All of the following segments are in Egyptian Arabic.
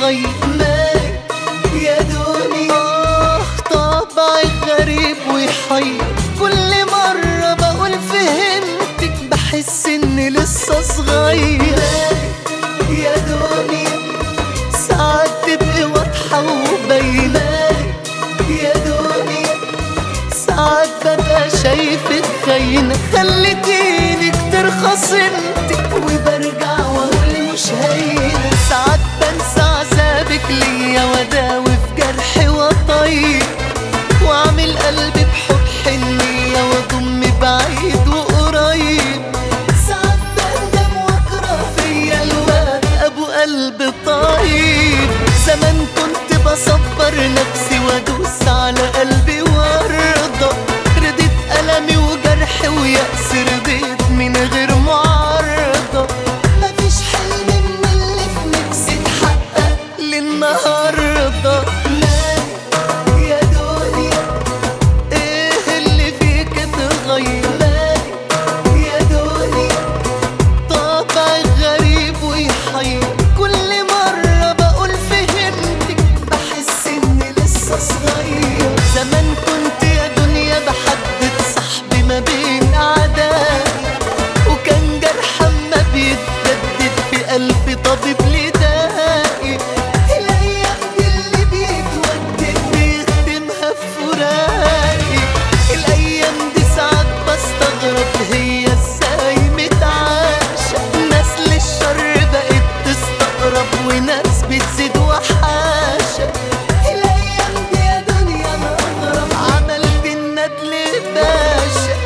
تتغير مالك يا دنيا آه طبعك غريب ويحير كل مرة بقول فهمتك بحس اني لسه صغير مالك يا دنيا ساعات تبقي واضحة وباينة يا دنيا ساعات ببقى شايفك خاينة خليتيني كتير خصمتك وبرجع واقول مش هينة ساعات بنسى عذابك ليا واداوي في جرحي وطيب واعمل قلبي بحب حنية واضم بعيد وقريب ساعات بندم واكره فيا الواد ابو قلب طيب زمان كنت بصبر نفسي وادوس على قلبي وارضى رديت ألمي وجرحي ويأس رضيت من غير معارضة مفيش حلم من اللي في نفسي اتحقق للنهاردة مالك يا دنيا ايه اللي فيك اتغير مالك يا دنيا طبعك غريب ويحير كل مرة بقول فهمتك بحس اني لسه صغير زمان كنت يا دنيا بحدد صاحبي ما بين اعدائي وكان جرح اما بيتجدد في قلبي طبيب لدائي الايام دي اللي بيتودد بيختمها في فراقي الايام دي ساعات بستغرب هي ازاي متعاشة ناس للشر بقت تستغرب وناس بتزيد وحاشة الايام دي يا دنيا انا اغرب عملت الندل باشا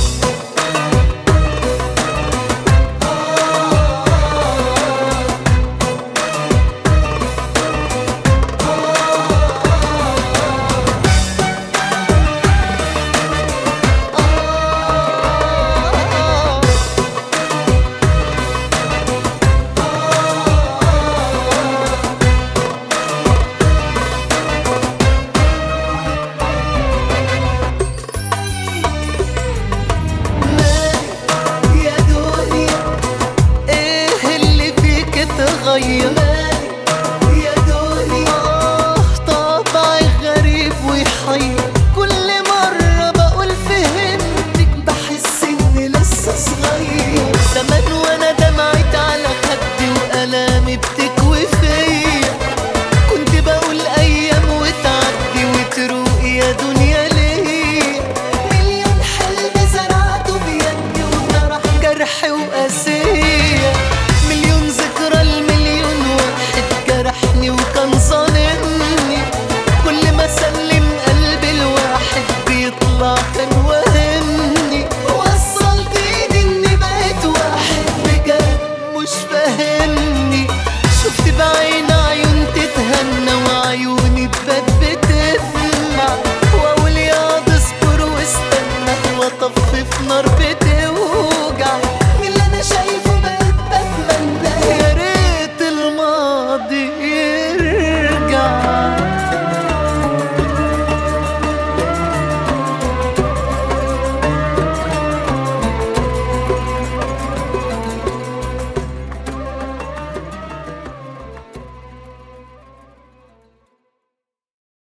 مالك يا دنيا ايه اللي فيك اتغير مالك يا دنيا آه طبعك غريب ويحير كل مرة بقول فهمتك بحس اني لسه صغير زمان وانا دمعت على خدي والامي بتكوي فيا كنت بقول ايام وتعدي وتروق يا دنيا ليه مليون حلم زرعته بيدي وطرح جرحي وقاسية مليون ذكرى المليون واحد جرحني وكان ظالمني كل ما سلم قلبي الواحد بيطلع كان وهمني وصلت ايدي اني بقيت واحد بجد مش فاهمني